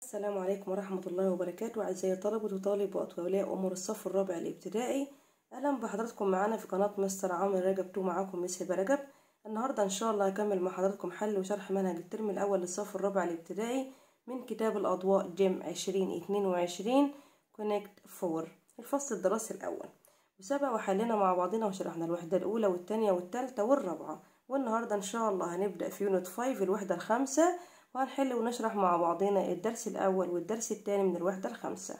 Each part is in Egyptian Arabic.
السلام عليكم ورحمة الله وبركاته أعزائي طلبة وطالبات وأولياء أمور الصف الرابع الابتدائي أهلا بحضراتكم معانا في قناة مستر عمرو رجب تو معاكم مس هبة رجب النهاردة إن شاء الله هكمل مع حضراتكم حل وشرح منهج الترم الأول للصف الرابع الابتدائي من كتاب الأضواء جيم عشرين اتنين وعشرين كونكت فور الفصل الدراسي الأول وسبق وحلنا مع بعضنا وشرحنا الوحدة الأولى والتانية والتالتة والرابعة والنهاردة إن شاء الله هنبدأ في يونت فايف الوحدة الخامسة وهنحل ونشرح مع بعضنا الدرس الأول والدرس الثاني من الوحدة الخامسة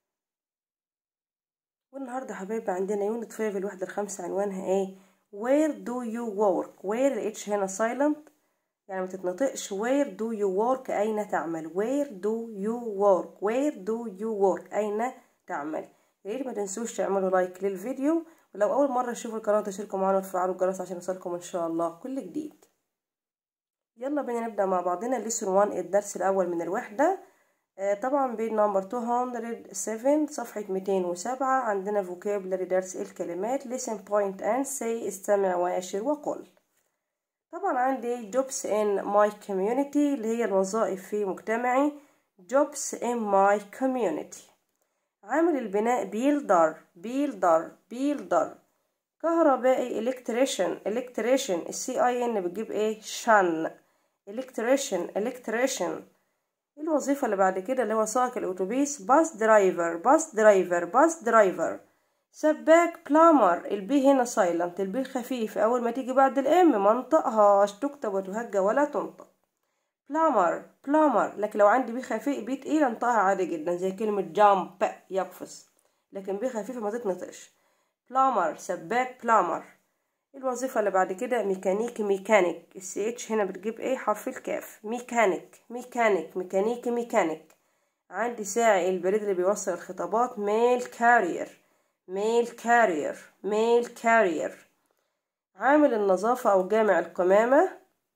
والنهاردة حبايبي عندنا يونت فايف الوحدة الخامسة عنوانها ايه where do you work where الاتش هنا silent يعني ما تتنطقش where do you work أين تعمل where do you work where do you work أين تعمل يا ريت ما تنسوش تعملوا لايك للفيديو ولو أول مرة تشوفوا القناة تشتركوا معانا وتفعلوا الجرس عشان يوصلكم إن شاء الله كل جديد يلا بينا نبدأ مع بعضنا ليسون 1 الدرس الأول من الوحدة آه طبعا بيج نمبر 207 صفحة 207 عندنا vocabulary درس الكلمات listen point and say استمع وأشر وقل طبعا عندي jobs in my community اللي هي الوظائف في مجتمعي jobs in my community عامل البناء builder builder builder كهربائي electrician electrician السي اي ان بتجيب ايه شن electrician electrician الوظيفة اللي بعد كده اللي هو سائق الأتوبيس باس درايفر باس درايفر باس درايفر سباك بلامر البي هنا سايلنت البي خفيف أول ما تيجي بعد الام ما انطقهاش تكتب وتهجى ولا تنطق بلامر بلامر لكن لو عندي بي خفيف بي تقيل انطقها عادي جدا زي كلمة جامب يقفز لكن بي خفيفة ما تتنطقش بلامر سباك بلامر الوظيفة اللي بعد كده ميكانيكي ميكانيك السي اتش هنا بتجيب ايه حرف الكاف ميكانيك ميكانيك ميكانيكي ميكانيك عندي ساعي البريد اللي بيوصل الخطابات ميل كارير ميل كارير ميل كارير عامل النظافة أو جامع القمامة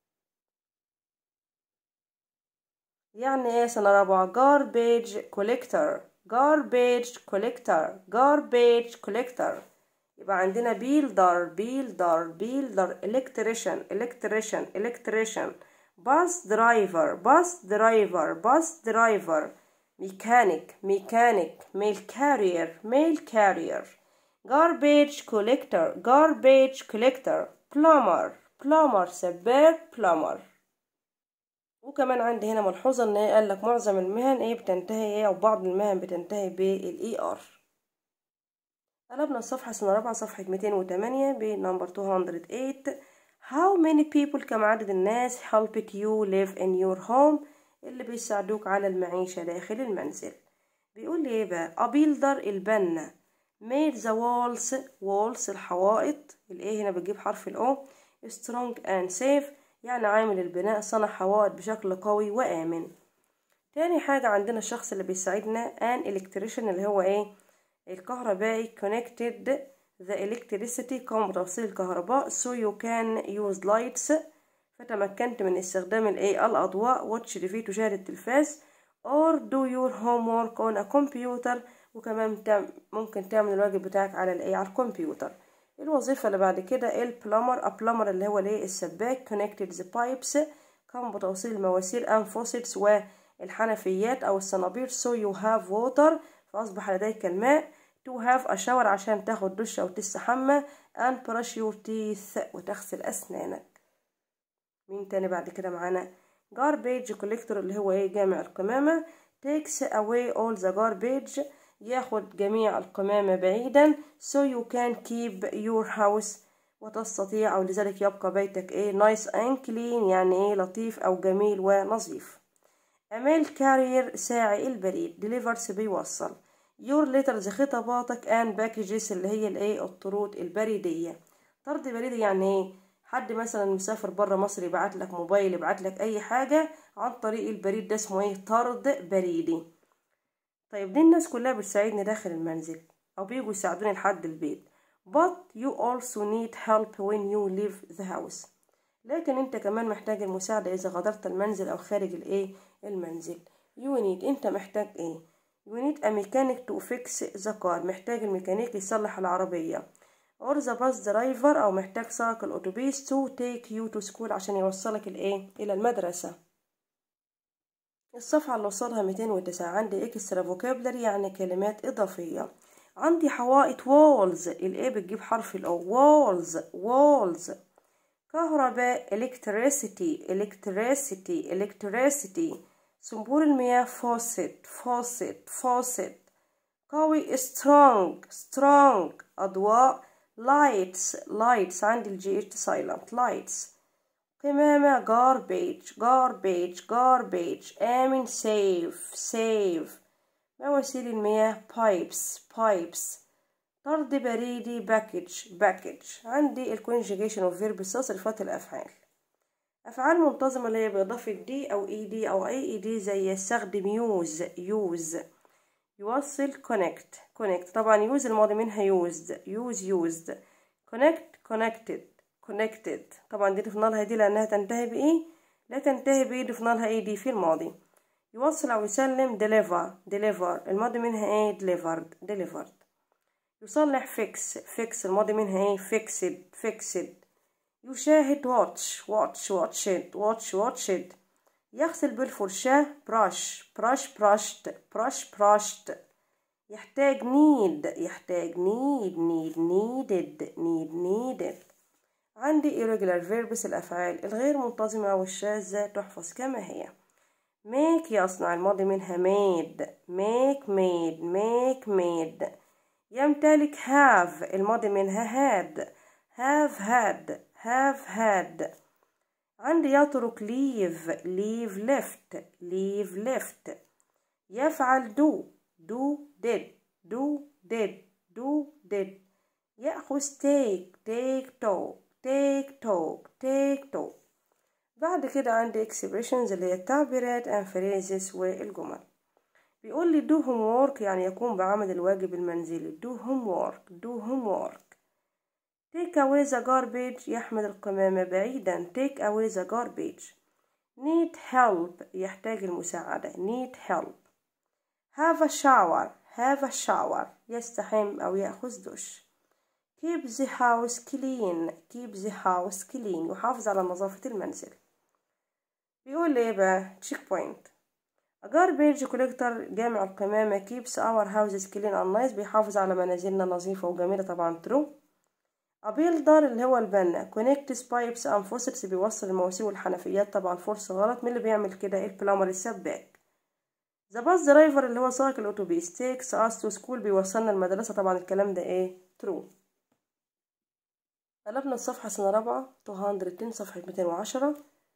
يعني ايه سنة رابعة garbage collector garbage collector garbage collector يبقى عندنا builder builder builder electrician electrician electrician bus driver bus driver bus driver mechanic mechanic mail carrier mail carrier garbage collector garbage collector plumber plumber سباك plumber وكمان عندي هنا ملحوظة ان قال لك معظم المهن ايه بتنتهي ايه او بعض المهن بتنتهي بالاي ار قلبنا الصفحة سنة رابعة صفحة 208 بنمبر 208 How many people كم عدد الناس helped you live in your home اللي بيساعدوك على المعيشة داخل المنزل بيقول لي ايه بقى a builder البنا made the walls walls الحوائط الايه هنا بتجيب حرف الاو strong and safe يعني عامل البناء صنع حوائط بشكل قوي وآمن تاني حاجة عندنا الشخص اللي بيساعدنا an electrician اللي هو ايه الكهربائي connected the electricity قام بتوصيل الكهرباء so you can use lights فتمكنت من استخدام الايه الأضواء watch TV تشاهد التلفاز or do your homework on a computer وكمان ممكن تعمل الواجب بتاعك على الايه على الكمبيوتر الوظيفة اللي بعد كده البلمر البلمر اللي هو الايه السباك connected the pipes قام بتوصيل المواسير and faucets والحنفيات أو الصنابير so you have water فأصبح لديك الماء to have a shower عشان تاخد دش أو تستحمى and brush your teeth وتغسل أسنانك مين تاني بعد كده معانا garbage collector اللي هو ايه جامع القمامة takes away all the garbage ياخد جميع القمامة بعيدا so you can keep your house وتستطيع أو لذلك يبقى بيتك ايه nice and clean يعني ايه لطيف أو جميل ونظيف أمال كارير ساعي البريد delivers بيوصل your letters خطاباتك and packages اللي هي الايه الطرود البريدية طرد بريدي يعني ايه حد مثلا مسافر برا مصر يبعت لك موبايل يبعت لك اي حاجة عن طريق البريد ده اسمه ايه طرد بريدي طيب دي الناس كلها بتساعدني داخل المنزل او بيجوا يساعدوني لحد البيت but you also need help when you leave the house لكن انت كمان محتاج المساعدة اذا غادرت المنزل او خارج الايه المنزل you need انت محتاج ايه you need a mechanic to fix the car محتاج الميكانيكي يصلح العربية or the bus driver او محتاج سائق الاتوبيس to take you to school عشان يوصلك الايه الى المدرسة الصفحة اللي وصلها 209 عندي اكسترا فوكابلري يعني كلمات إضافية عندي حوائط walls الايه بتجيب حرف الاو walls walls كهرباء electricity electricity electricity صنبور المياه faucet faucet faucet قوي strong strong أضواء lights lights عندي الجي اتش silent lights قمامة garbage garbage garbage آمن safe safe مواسير المياه pipes pipes طرد بريدي باكج باكج عندي الكونجيجيشن اوف فيرب صرفات الافعال افعال منتظمه اللي هي باضافه دي او اي دي او اي اي دي زي يستخدم يوز يوز يوصل كونكت كونكت طبعا يوز الماضي منها يوزد يوز يوزد كونكت كونكتد كونكتد طبعا دي ضفنا لها دي لانها تنتهي بايه لا تنتهي بايه ضفنا لها اي دي في الماضي يوصل او يسلم deliver deliver الماضي منها ايه delivered delivered يصلح فيكس فيكس الماضي منها ايه فيكسد فيكسد يشاهد واتش واتش واتشد واتش واتشد يغسل بالفرشاة براش براش براشت براش براشت يحتاج نيد يحتاج نيد نيد نيدد نيد نيدد عندي irregular verbs الأفعال الغير منتظمة والشاذة تحفظ كما هي make يصنع الماضي منها made make made make made يمتلك have الماضي منها had have had have had عندي يترك leave leave left leave left يفعل do do did do did do did يأخذ take take talk take talk take talk بعد كده عندي expressions اللي هي التعبيرات and phrases والجمل بيقول لي do homework يعني يقوم بعمل الواجب المنزلي do homework do homework take away the garbage يحمل القمامة بعيدا take away the garbage need help يحتاج المساعدة need help have a shower have a shower يستحم أو يأخذ دش keep the house clean keep the house clean يحافظ على نظافة المنزل بيقول لي بقى check point A garbage collector جامع القمامة keeps our houses clean and nice بيحافظ على منازلنا نظيفة وجميلة طبعا true A builder اللي هو البنا connects pipes and faucets بيوصل المواسير والحنفيات طبعا فورس غلط مين اللي بيعمل كده البلامر السباك The bus driver اللي هو سائق الأتوبيس takes us to school بيوصلنا المدرسة طبعا الكلام ده ايه true قلبنا الصفحة سنة رابعة 210 صفحة 210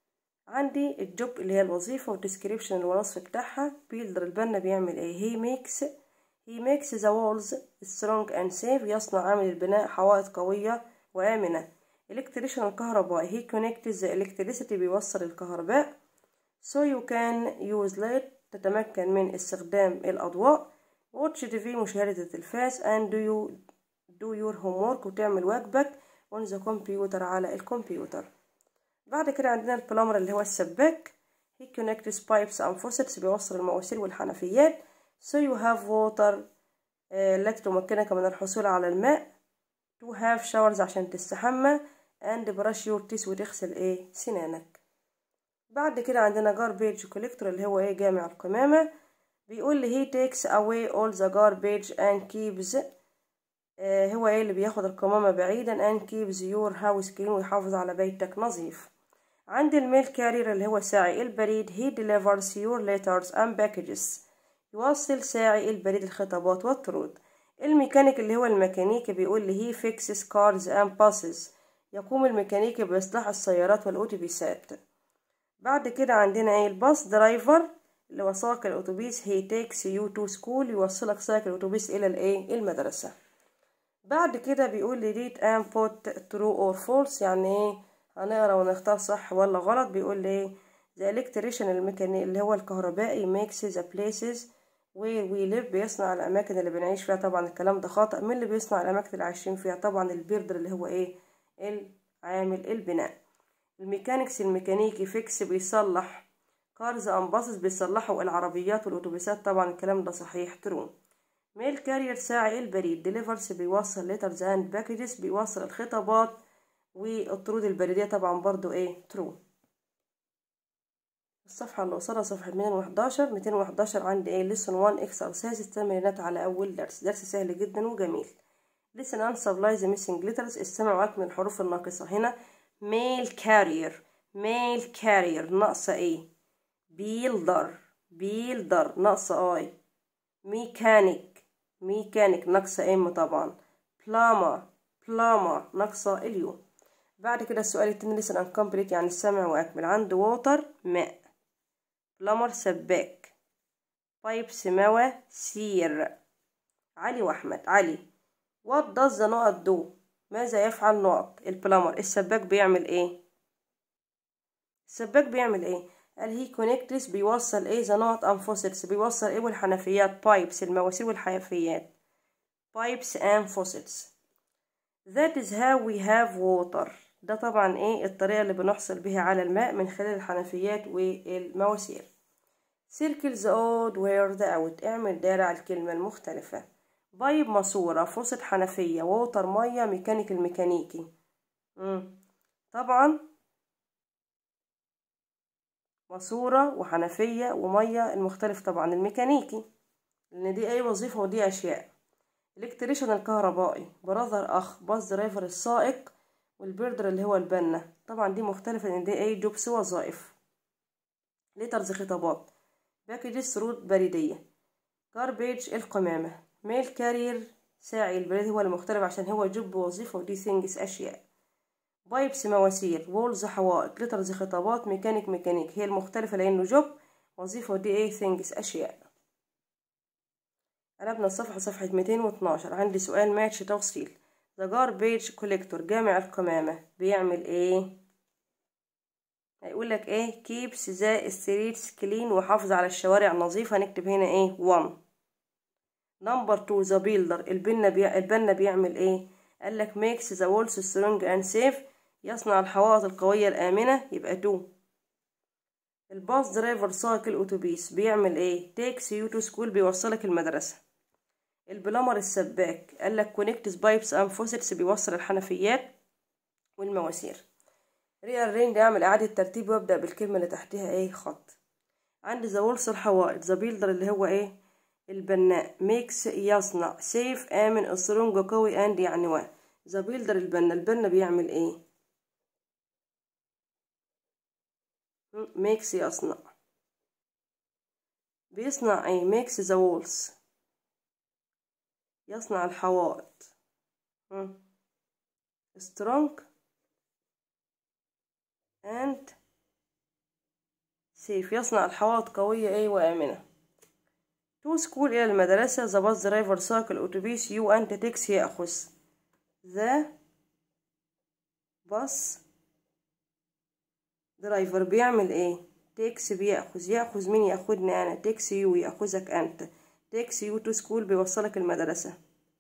عندي الجوب اللي هي الوظيفة والديسكريبشن الوصف بتاعها بيلدر البنا بيعمل ايه he makes he makes the walls strong and safe يصنع عامل البناء حوائط قوية وآمنة electrician الكهرباء he connects the electricity بيوصل الكهرباء so you can use light تتمكن من استخدام الأضواء watch TV مشاهدة التلفاز and do you do your homework وتعمل واجبك on the computer على الكمبيوتر بعد كده عندنا البلامر اللي هو السباك he connects pipes and faucets بيوصل المواسير والحنفيات so you have water آه التي تمكنك من الحصول على الماء to have showers عشان تستحمى and brush your teeth وتغسل ايه سنانك بعد كده عندنا garbage collector اللي هو ايه جامع القمامة بيقول لي he takes away all the garbage and keeps آه هو ايه اللي بياخد القمامة بعيدا and keeps your house clean ويحافظ على بيتك نظيف عندي الميل كارير اللي هو ساعي البريد he delivers your letters and packages يوصل ساعي البريد الخطابات والطرود الميكانيك اللي هو الميكانيكي بيقول لي he fixes cars and buses يقوم الميكانيكي بإصلاح السيارات والأتوبيسات بعد كده عندنا ايه الباص درايفر اللي هو سائق الأتوبيس he takes you to school يوصلك سائق الأتوبيس إلى الايه المدرسة بعد كده بيقول لي read and put true or false يعني ايه هنقرا ونختار صح ولا غلط بيقول لي ايه the electrician الميكاني اللي هو الكهربائي makes the places where we live بيصنع الأماكن اللي بنعيش فيها طبعا الكلام ده خاطئ مين اللي بيصنع الأماكن اللي عايشين فيها طبعا البيردر اللي هو ايه العامل البناء الميكانيكس الميكانيكي فيكس بيصلح كارز أم باصص بيصلحوا العربيات والأتوبيسات طبعا الكلام ده صحيح ترو ميل كارير ساعي البريد ديليفرز بيوصل ليترز اند باكجز بيوصل الخطابات والطرود البريدية طبعا برضو ايه ترو الصفحة اللي قصادها صفحة 211 211 عندي ايه lesson 1 exercise التمرينات على أول درس درس سهل جدا وجميل listen and supply the missing letters استمع وأكمل الحروف الناقصة هنا mail carrier mail carrier ناقصة ايه builder builder ناقصة اي mechanic mechanic ناقصة ام طبعا plumber plumber ناقصة اليو بعد كده السؤال التاني listen and complete يعني السمع وأكمل عنده water ماء plumber سباك بايبس مواسير علي وأحمد علي what does the نقط do ماذا يفعل نقط البلمر السباك بيعمل ايه السباك بيعمل ايه قال هي كونكتس بيوصل ايه ذا نقط انفوسيتس بيوصل ايه والحنفيات بايبس المواسير والحنفيات بايبس and faucets that is how we have water ده طبعا ايه الطريقة اللي بنحصل بها على الماء من خلال الحنفيات والمواسير circle the odd where the out اعمل دايرة على الكلمة المختلفة بايب ماسورة فوسط حنفية ووتر مية ميكانيك الميكانيكي مم. طبعا ماسورة وحنفية ومية المختلف طبعا الميكانيكي لأن دي أي وظيفة ودي أشياء الكتريشن الكهربائي براذر أخ باص درايفر السائق والبردر اللي هو البنا طبعا دي مختلفة لأن دي أي جوبس وظائف ليترز خطابات باكجز سرود بريدية جاربيج القمامة ميل كارير ساعي البريد هو المختلف عشان هو جوب وظيفة ودي ثينجز أشياء بايبس مواسير وولز حوائط ليترز خطابات ميكانيك ميكانيك هي المختلفة لأنه جوب وظيفة ودي ايه ثينجز أشياء قلبنا الصفحة صفحة 212 عندي سؤال ماتش توصيل ذا جاربيج كوليكتور جامع القمامة بيعمل ايه هيقول لك ايه keeps the streets clean وحافظ على الشوارع نظيفة نكتب هنا ايه one نمبر تو ذا بيلدر البنا بي... البنا بيعمل ايه قال لك makes the walls strong and safe يصنع الحوائط القوية الآمنة يبقى تو الباص درايفر سائق الأتوبيس بيعمل ايه takes you to school بيوصلك المدرسة البلمر السباك قال لك connects pipes and faucets بيوصل الحنفيات والمواسير ريال رينج اعمل اعادة ترتيب وابدأ بالكلمة اللي تحتها ايه خط عندي ذا وولس الحوائط ذا بيلدر اللي هو ايه البناء ميكس يصنع سيف آمن سترونج قوي اند يعني و ذا بيلدر البنا البنا بيعمل ايه ميكس يصنع بيصنع ايه ميكس ذا وولز يصنع الحوائط سترونج and سيف يصنع الحوائط قوية ايه وآمنة تو سكول إلى المدرسة ذا باص درايفر ساق الأتوبيس يو أنت تاكسي يأخذ ذا باص درايفر بيعمل ايه تاكسي بيأخذ يأخذ مين يأخذني أنا تاكسي يو يأخذك أنت تاكسي يو تو سكول بيوصلك المدرسة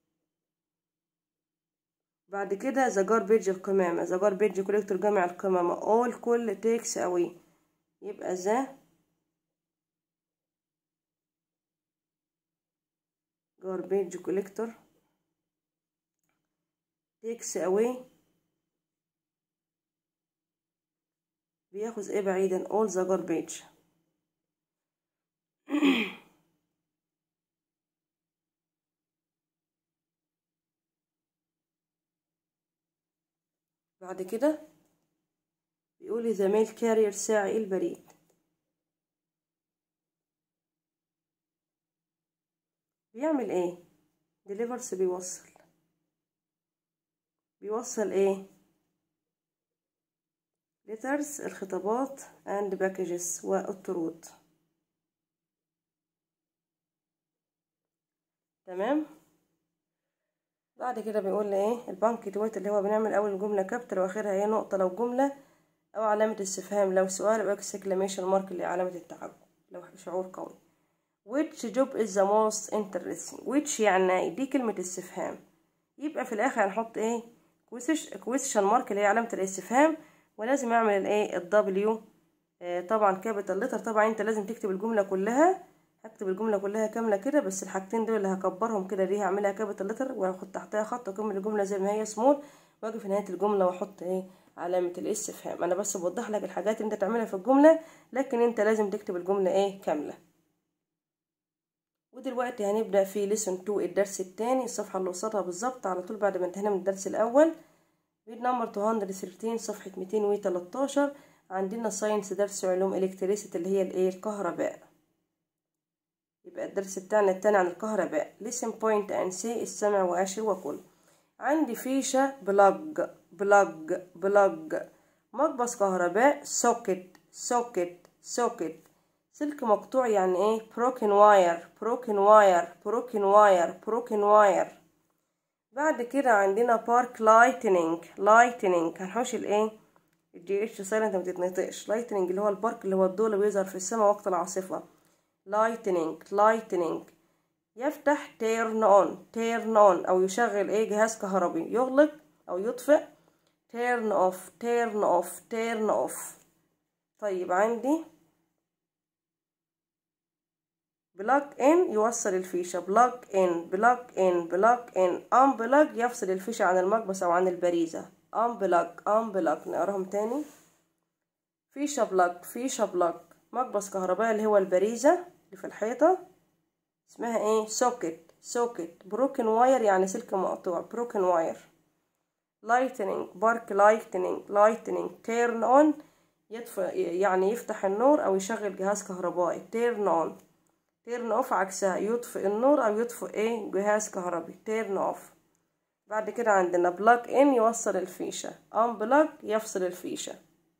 بعد كده ذا جاربيج القمامة ذا جاربيج كوليكتور جامع القمامة all كل تيكس أوي يبقى ذا جاربيج كوليكتور تيكس أوي بياخذ ايه بعيدا all the garbage بعد كده بيقول إذا ميل كارير ساعي البريد بيعمل ايه ديليفرس بيوصل بيوصل ايه letters الخطابات and packages والطرود تمام بعد كده بيقول لي ايه البنك تويت اللي هو بنعمل اول جمله كابتر واخرها ايه نقطه لو جمله او علامه استفهام لو سؤال يبقى اكسكلاميشن مارك اللي علامه التعجب لو شعور قوي which job is the most interesting which يعني دي كلمه استفهام يبقى في الاخر هنحط ايه question مارك اللي هي علامه الاستفهام ولازم اعمل الايه الدبليو طبعا كابيتال لتر طبعا انت لازم تكتب الجمله كلها هكتب الجمله كلها كامله كده بس الحاجتين دول اللي هكبرهم كده دي هعملها كابيتال لتر واخد تحتها خط واكمل الجمله زي ما هي سمول واجي في نهايه الجمله واحط ايه علامة الاستفهام انا بس بوضح لك الحاجات اللي انت تعملها في الجملة لكن انت لازم تكتب الجملة ايه كاملة ودلوقتي هنبدأ في ليسون 2 الدرس الثاني الصفحة اللي قصادها بالظبط على طول بعد ما انتهينا من الدرس الأول بيد نمبر 213 صفحة 213 عندنا ساينس درس علوم الكتريسيتي اللي هي الايه الكهرباء يبقى الدرس بتاعنا التاني عن الكهرباء listen point and say استمع وأشر وقل عندي فيشة بلاج بلاج بلاج مقبس كهرباء سوكت سوكت سوكت سلك مقطوع يعني ايه broken wire broken wire broken wire broken wire بعد كده عندنا بارك لايتنينج لايتنينج هنحوش الايه الجي اتش سايلنت ما بتتنطقش لايتنينج اللي هو البارك اللي هو الضوء اللي بيظهر في السماء وقت العاصفة لايتنينج لايتنينج يفتح تيرن اون تيرن اون او يشغل ايه جهاز كهربي يغلق او يطفئ تيرن اوف تيرن اوف تيرن اوف طيب عندي بلاج ان يوصل الفيشة بلاج ان بلاج ان بلاج ان ام بلاج يفصل الفيشة عن المقبس او عن البريزة ام بلاج ام بلاج نقراهم تاني فيشة بلاج فيشة بلاج مقبس كهربائي اللي هو البريزة اللي في الحيطة اسمها ايه سوكت سوكت بروكن واير يعني سلك مقطوع بروكن واير لايتنينج بارك لايتنينج لايتنينج تيرن اون يطفئ يعني يفتح النور او يشغل جهاز كهربائي تيرن اون تيرن اوف عكسها يطفئ النور او يطفئ ايه جهاز كهربي تيرن اوف بعد كده عندنا بلاج ان يوصل الفيشة ان بلاج يفصل الفيشة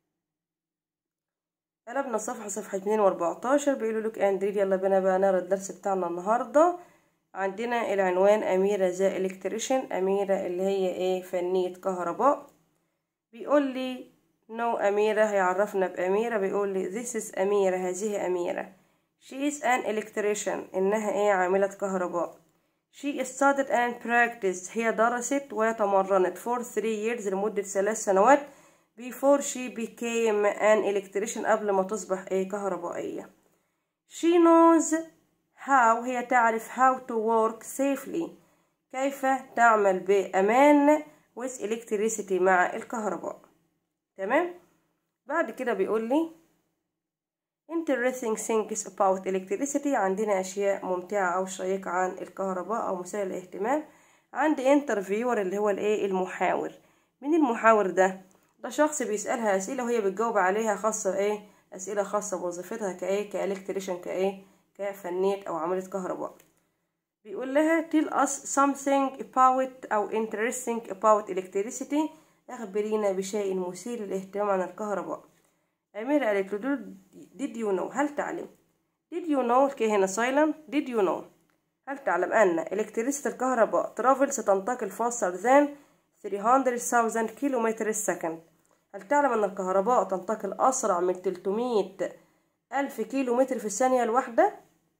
قلبنا الصفحة صفحة اتنين واربعتاشر بيقولوا لك اندريد يلا بينا بقى نقرا الدرس بتاعنا النهاردة عندنا العنوان أميرة ذا إلكتريشن أميرة اللي هي ايه فنية كهرباء بيقول لي نو أميرة هيعرفنا بأميرة بيقول لي this is أميرة هذه أميرة she is an electrician إنها ايه عاملة كهرباء she studied and practiced هي درست وتمرنت for three years لمدة ثلاث سنوات before she became an electrician قبل ما تصبح ايه كهربائية she knows how هي تعرف how to work safely كيف تعمل بأمان with electricity مع الكهرباء تمام بعد كده بيقول لي interesting things about electricity عندنا أشياء ممتعة أو شيقة عن الكهرباء أو مثيرة للاهتمام عندي interviewer اللي هو الايه المحاور مين المحاور ده ده شخص بيسألها أسئلة وهي بتجاوب عليها خاصة ايه أسئلة خاصة بوظيفتها كايه كالكتريشن كايه كفنية أو عاملة كهرباء بيقول لها tell us something about أو interesting about electricity أخبرينا بشيء مثير للاهتمام عن الكهرباء أميرة قالت له did you know هل تعلم did you know الكي هنا silent did you know هل تعلم أن electricity الكهرباء travel ستنتقل faster than 300,000 كيلومتر السكند هل تعلم أن الكهرباء تنتقل أسرع من 300 ألف كيلو متر في الثانية الواحدة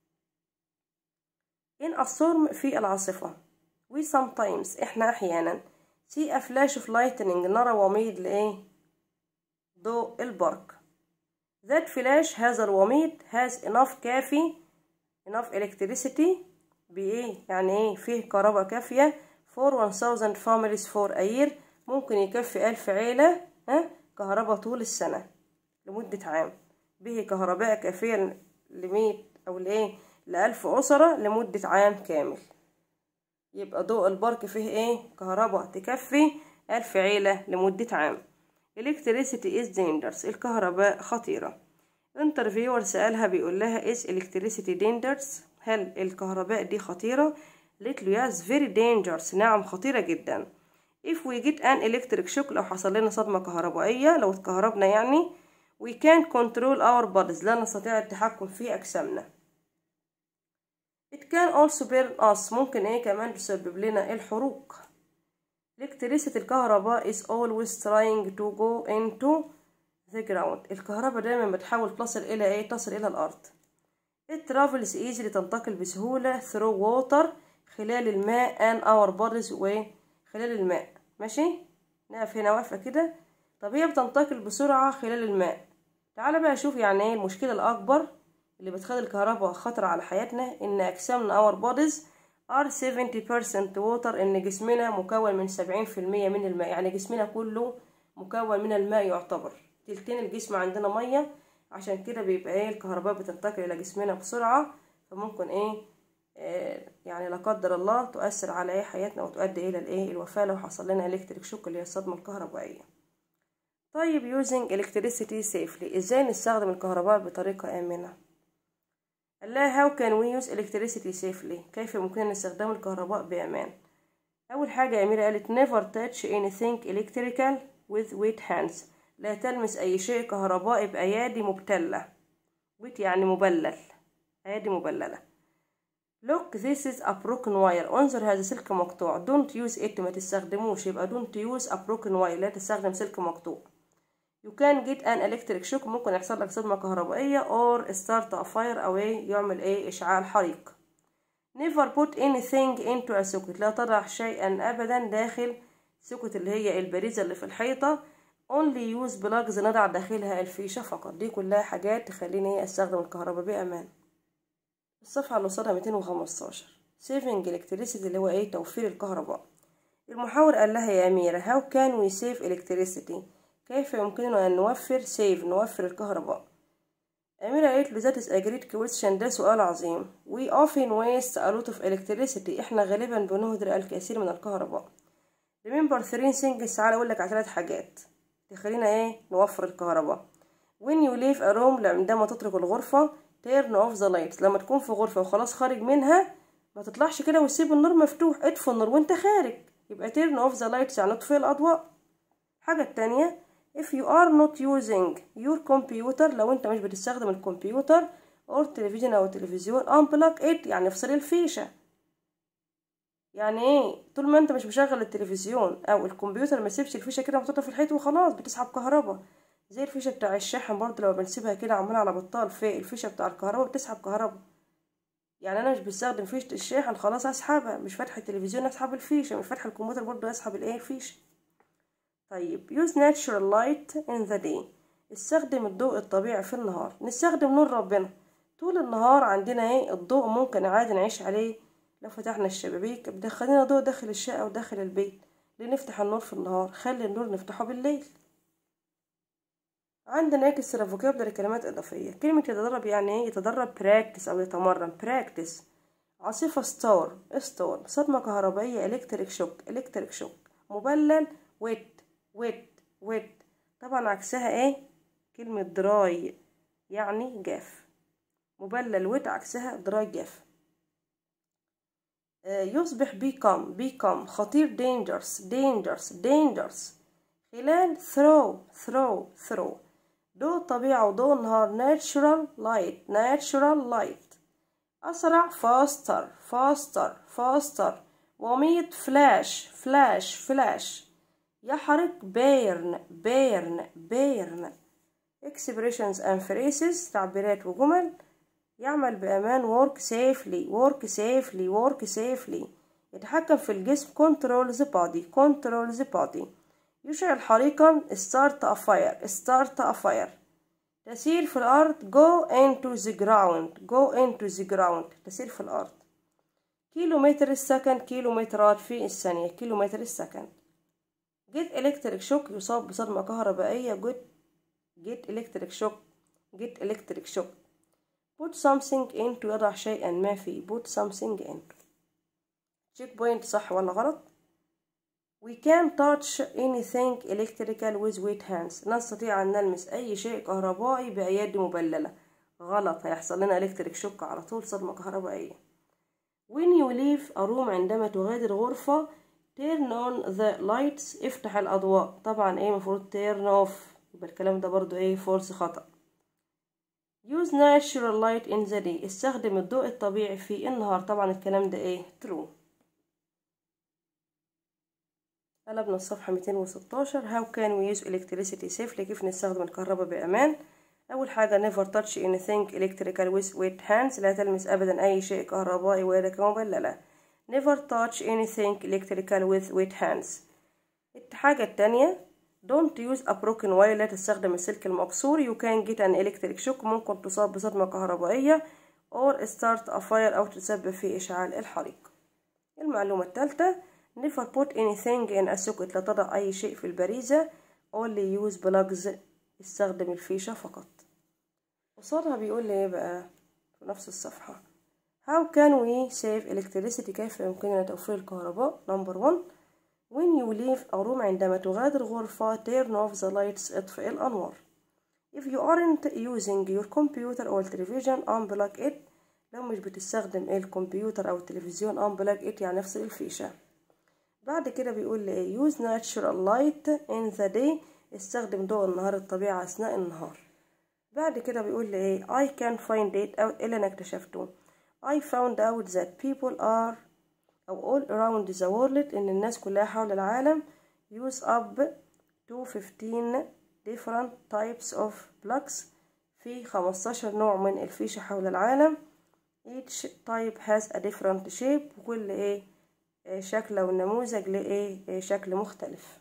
in a storm في العاصفة we sometimes إحنا أحيانا see a flash of lightning نرى وميض لإيه ضوء البرق that flash هذا الوميض has enough كافي enough electricity بإيه يعني إيه فيه كهرباء كافية for 1000 families for a year ممكن يكفي ألف عيلة ها كهرباء طول السنة لمدة عام به كهرباء كافية لمية أو لإيه لألف أسرة لمدة عام كامل يبقى ضوء البرق فيه إيه كهرباء تكفي ألف عيلة لمدة عام electricity is dangerous الكهرباء خطيرة انترفيور سألها بيقول لها is electricity dangerous هل الكهرباء دي خطيرة قالت له yes very dangerous نعم خطيرة جدا if we get an electric shock لو حصل لنا صدمة كهربائية لو اتكهربنا يعني we can control our bodies لا نستطيع التحكم في أجسامنا it can also burn us ممكن ايه كمان تسبب لنا الحروق electricity الكهرباء is always trying to go into the ground الكهرباء دايما بتحاول تصل إلى ايه تصل إلى الأرض it travels easily تنتقل بسهولة through water خلال الماء and our bodies وخلال الماء ماشي نقف هنا واقفة كده طب هي بتنتقل بسرعة خلال الماء تعال بقى شوف يعني ايه المشكلة الأكبر اللي بتخلي الكهرباء خطر على حياتنا إن أجسامنا our bodies are 70% water إن جسمنا مكون من 70% من الماء يعني جسمنا كله مكون من الماء يعتبر تلتين الجسم عندنا مية عشان كده بيبقى ايه الكهرباء بتنتقل الى جسمنا بسرعة فممكن ايه آه يعني لا قدر الله تؤثر على ايه حياتنا وتؤدي الى الايه الوفاة لو حصل لنا الكتريك شوك اللي هي الصدمة الكهربائية طيب using electricity safely ازاي نستخدم الكهرباء بطريقة آمنة قال لها how can we use electricity safely كيف يمكننا استخدام الكهرباء بأمان أول حاجة أميرة قالت never touch anything electrical with wet hands لا تلمس أي شيء كهربائي بأيادي مبتلة wet يعني مبلل أيادي مبللة look this is a broken wire انظر هذا سلك مقطوع don't use it ما تستخدموش يبقى don't use a broken wire لا تستخدم سلك مقطوع you can get an electric shock ممكن يحصل لك صدمة كهربائية or start a fire أو إيه يعمل إيه إشعال حريق never put anything into a socket لا تضع شيئا أبدا داخل سوكت اللي هي البريزة اللي في الحيطة only use plugs نضع داخلها الفيشة فقط دي كلها حاجات تخليني أستخدم الكهرباء بأمان الصفحة اللي قصادها 215 saving electricity اللي هو ايه توفير الكهرباء المحاور قال لها يا أميرة how can we save electricity كيف يمكننا أن نوفر save نوفر الكهرباء أميرة قالت له that is a great question ده سؤال عظيم we often waste a lot of electricity احنا غالبا بنهدر الكثير من الكهرباء remember three things تعالى أقول لك على ثلاث حاجات تخلينا ايه نوفر الكهرباء when you leave a room عندما تترك الغرفة turn off the lights لما تكون في غرفة وخلاص خارج منها ما تطلعش كده وتسيب النور مفتوح اطفي النور وانت خارج يبقى turn off the lights يعني اطفي الأضواء الحاجة التانية if you are not using your computer لو انت مش بتستخدم الكمبيوتر or تلفزيون او تلفزيون unplug it يعني افصل الفيشة يعني ايه طول ما انت مش مشغل التلفزيون او الكمبيوتر ما تسيبش الفيشة كده محطوطة في الحيط وخلاص بتسحب كهرباء زي الفيشة بتاع الشاحن برضه لو بنسيبها كده عمالة على بطال في الفيشة بتاع الكهرباء بتسحب كهرباء يعني انا مش بستخدم فيشة الشاحن خلاص اسحبها مش فاتحة التلفزيون اسحب الفيشة مش فاتحة الكمبيوتر برضه اسحب الايه الفيشة طيب use natural light in the day استخدم الضوء الطبيعي في النهار نستخدم نور ربنا طول النهار عندنا ايه الضوء ممكن عادي نعيش عليه لو فتحنا الشبابيك بدخلنا ضوء داخل الشقة وداخل البيت ليه نفتح النور في النهار خلي النور نفتحه بالليل عندنا اكسترا فوكابلري كلمات اضافيه كلمه يتدرب يعني ايه يتدرب براكتس او يتمرن براكتس عاصفه ستار ستار صدمه كهربائيه الكتريك شوك الكتريك شوك مبلل ويت ويت ويت طبعا عكسها ايه كلمه دراي يعني جاف مبلل ويت عكسها دراي جاف آه يصبح بيكم بيكم خطير dangerous dangerous dangerous خلال throw throw throw ضوء الطبيعة وضوء النهار natural light natural light أسرع faster faster faster وميت flash flash flash يحرق burn burn burn expressions and phrases تعبيرات وجمل يعمل بأمان work safely work safely work safely يتحكم في الجسم control the body control the body يشعل حريقا start a fire start a fire تسير في الأرض go into the ground go into the ground تسير في الأرض كيلومتر السكند كيلومترات في الثانية كيلومتر السكند get electric shock يصاب بصدمة كهربائية get get electric shock get electric shock put something into يضع شيئا ما فيه put something into check point صح ولا غلط We can touch anything electrical with wet hands. نستطيع أن نلمس أي شيء كهربائي بأيادي مبللة. غلط هيحصل لنا electric shock على طول صدمة كهربائية. When you leave a room عندما تغادر غرفة turn on the lights افتح الأضواء. طبعا ايه مفروض turn off يبقى الكلام ده برضو ايه فورس خطأ. Use natural light in the day. استخدم الضوء الطبيعي في النهار. طبعا الكلام ده ايه true. قلبنا الصفحة 216 How can we use electricity safely كيف نستخدم الكهرباء بأمان أول حاجة never touch anything electrical with wet hands لا تلمس أبدا أي شيء كهربائي ويدك مبللة never touch anything electrical with wet hands الحاجة التانية don't use a broken wire لا تستخدم السلك المكسور you can get an electric shock ممكن تصاب بصدمة كهربائية or start a fire أو تسبب في إشعال الحريق المعلومة الثالثة never put anything in a socket لا تضع أي شيء في البريزة only use plugs استخدم الفيشة فقط قصادها بيقول لي ايه بقى في نفس الصفحة how can we save electricity كيف يمكننا توفير الكهرباء number one when you leave a room عندما تغادر غرفة turn off the lights اطفئ الأنوار if you aren't using your computer or television unplug it لو مش بتستخدم الكمبيوتر أو التلفزيون unplug it يعني افصل الفيشة بعد كده بيقول لي ايه use natural light in the day استخدم ضوء النهار الطبيعي أثناء النهار بعد كده بيقول لي ايه I can find it out اللي أنا اكتشفته I found out that people are أو all around the world إن الناس كلها حول العالم use up to 15 different types of plugs في 15 نوع من الفيشة حول العالم each type has a different shape وكل ايه شكل أو نموذج لإيه شكل مختلف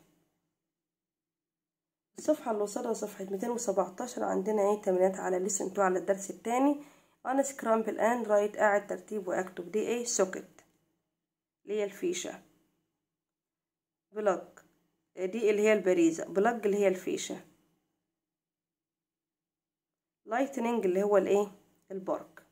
الصفحة اللي قصادها صفحة 217 عندنا ايه تمرينات على listen to على الدرس التاني unscramble and write أعد ترتيب وأكتب دي ايه socket اللي هي الفيشة بلج دي اللي هي البريزة بلج اللي هي الفيشة لايتنينج اللي هو الايه البرق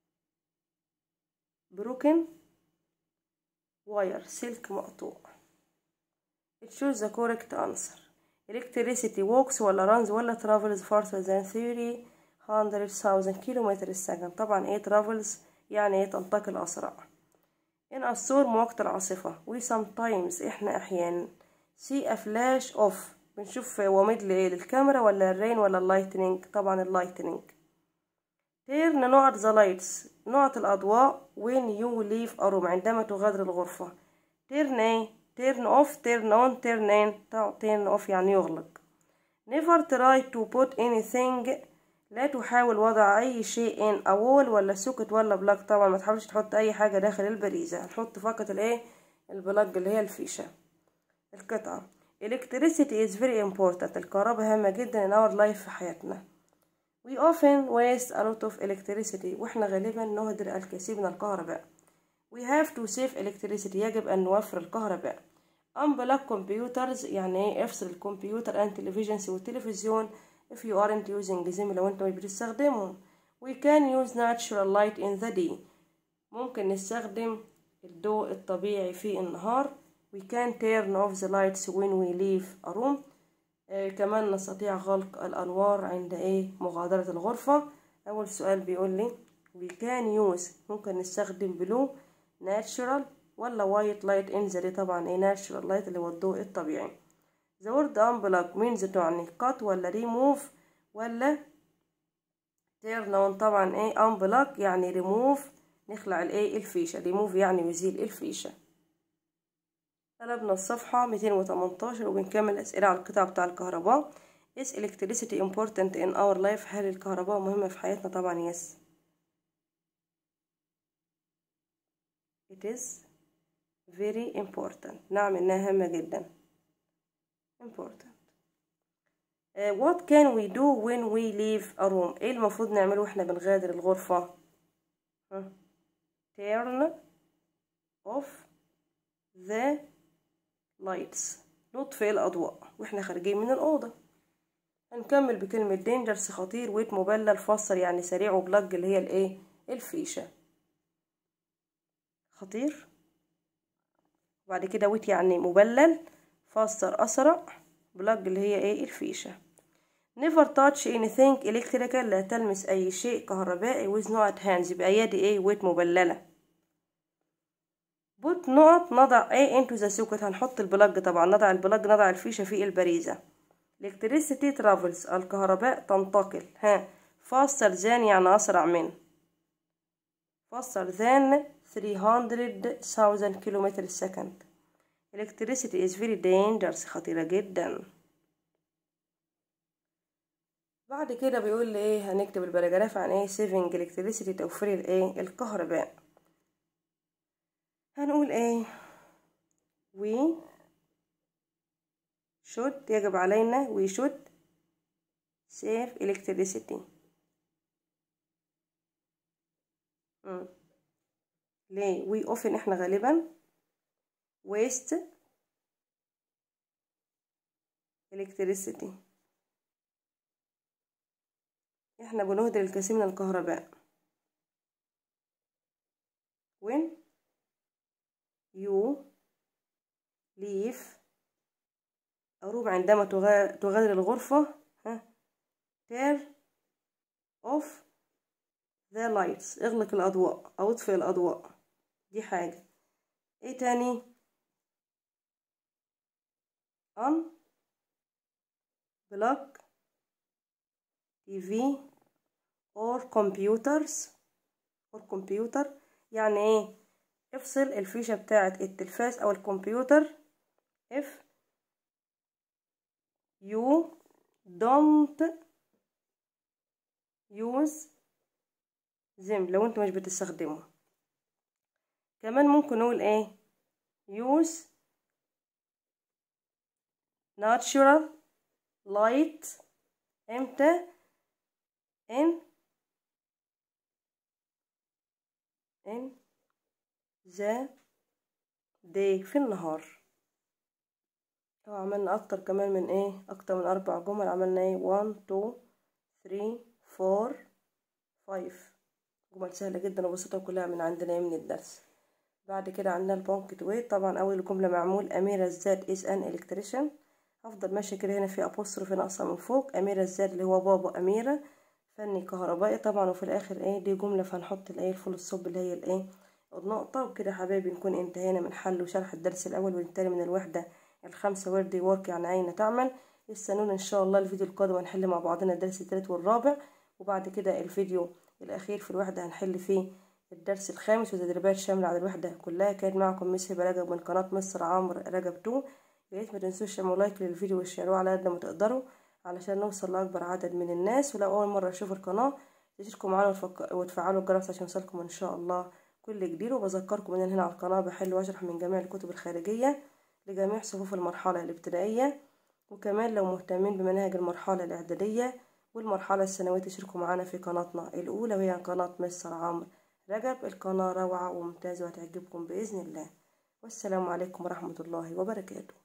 بروكن واير سلك مقطوع choose the correct answer electricity walks ولا runs ولا travels faster than 300,000 كيلومتر السكند طبعا ايه travels يعني ايه تنتقل أسرع in a storm وقت العاصفة we sometimes احنا أحيانا see a flash of بنشوف وميض لإيه للكاميرا ولا الرين ولا اللايتنينج طبعا اللايتنينج turn نقط the lights نقط الأضواء when you leave a room عندما تغادر الغرفة turn ايه turn off turn on turn in turn off يعني يغلق never try to put anything لا تحاول وضع أي شيء in a wall ولا سوكت ولا بلاج طبعا ما تحاولش تحط أي حاجة داخل البريزة هنحط فقط الايه البلاج اللي هي الفيشة القطعة electricity is very important الكهرباء هامة جدا in our life في حياتنا we often waste a lot of electricity واحنا غالبا نهدر الكثير من الكهرباء we have to save electricity يجب أن نوفر الكهرباء unplug computers يعني ايه افصل الكمبيوتر and televisions والتلفزيون if you aren't using them لو انت مش بتستخدمهم we can use natural light in the day ممكن نستخدم الضوء الطبيعي في النهار we can turn off the lights when we leave a room آه كمان نستطيع غلق الأنوار عند ايه مغادرة الغرفة أول سؤال بيقول لي we can use ممكن نستخدم blue natural ولا white light in the day طبعا ايه natural light اللي هو الضوء الطبيعي the word unplug means تعني cut ولا remove ولا turn on طبعا ايه unplug يعني remove نخلع الايه الفيشة remove يعني يزيل الفيشة قلبنا الصفحة 218 وبنكمل أسئلة على القطع بتاع الكهرباء is electricity important in our life هل الكهرباء مهمة في حياتنا طبعا yes it is very important نعم إنها هامة جدا important uh, what can we do when we leave a room ايه المفروض نعمله واحنا بنغادر الغرفة huh? turn off the lights نطفئ الأضواء واحنا خارجين من الأوضة هنكمل بكلمة dangerous خطير ويت مبلل فسر يعني سريع وبلج اللي هي الايه الفيشة خطير وبعد كده ويت يعني مبلل فسر أسرع بلج اللي هي ايه الفيشة never touch anything electrical لا تلمس أي شيء كهربائي with not hands بأيادي ايه ويت مبللة بوت نقط نضع ايه into the socket هنحط البلج طبعا نضع البلج نضع الفيشة في البريزة electricity travels الكهرباء تنتقل ها faster than يعني أسرع من faster than 300,000 كيلومتر السكند electricity is very dangerous خطيرة جدا بعد كده بيقول لي ايه هنكتب البراجراف عن ايه saving electricity توفير الايه الكهرباء هنقول ايه we should يجب علينا we should save electricity مم. ليه we often احنا غالبا waste electricity احنا بنهدر الكثير من الكهرباء when you leave أروم عندما تغادر الغرفة ها turn off the lights اغلق الأضواء أو اطفئ الأضواء دي حاجة ايه تاني on plug TV or computers or computer يعني ايه افصل الفيشة بتاعة التلفاز او الكمبيوتر if you don't use them لو انت مش بتستخدمه كمان ممكن نقول ايه use natural light امتى in in the day في النهار عملنا اكتر كمان من ايه اكتر من اربع جمل عملنا ايه one two three four five جمل سهلة جدا وبسيطة وكلها من عندنا من الدرس بعد كده عندنا البونكت ويت طبعا اول جملة معمول اميرة الزاد is an electrician هفضل ماشية كده هنا في apostrophe ناقصة من فوق اميرة الزاد اللي هو بابا اميرة فني كهربائي طبعا وفي الاخر ايه دي جملة فهنحط الايه الفول الصب اللي هي الايه النقطة وكده يا حبايبي نكون انتهينا من حل وشرح الدرس الاول والتاني من الوحدة الخمسة وردي وورك يعني أين تعمل استنونا إن شاء الله الفيديو القادم هنحل مع بعضنا الدرس الثالث والرابع وبعد كده الفيديو الأخير في الوحدة هنحل فيه الدرس الخامس وتدريبات شاملة على الوحدة كلها كانت معكم ميس هبة رجب من قناة مصر عمرو رجب تو يا ريت ما تنسوش تعملوا لايك للفيديو وتشيروه على قد ما تقدروا علشان نوصل لأكبر عدد من الناس ولو أول مرة تشوفوا القناة تشتركوا معانا وتفك... وتفعلوا الجرس عشان يوصلكم إن شاء الله كل جديد وبذكركم إن هنا على القناة بحل وأشرح من جميع الكتب الخارجية لجميع صفوف المرحلة الابتدائية وكمان لو مهتمين بمناهج المرحلة الإعدادية والمرحلة الثانوية تشاركوا معانا في قناتنا الأولى وهي قناة مستر عمرو رجب القناة روعة وممتازة وهتعجبكم بإذن الله والسلام عليكم ورحمة الله وبركاته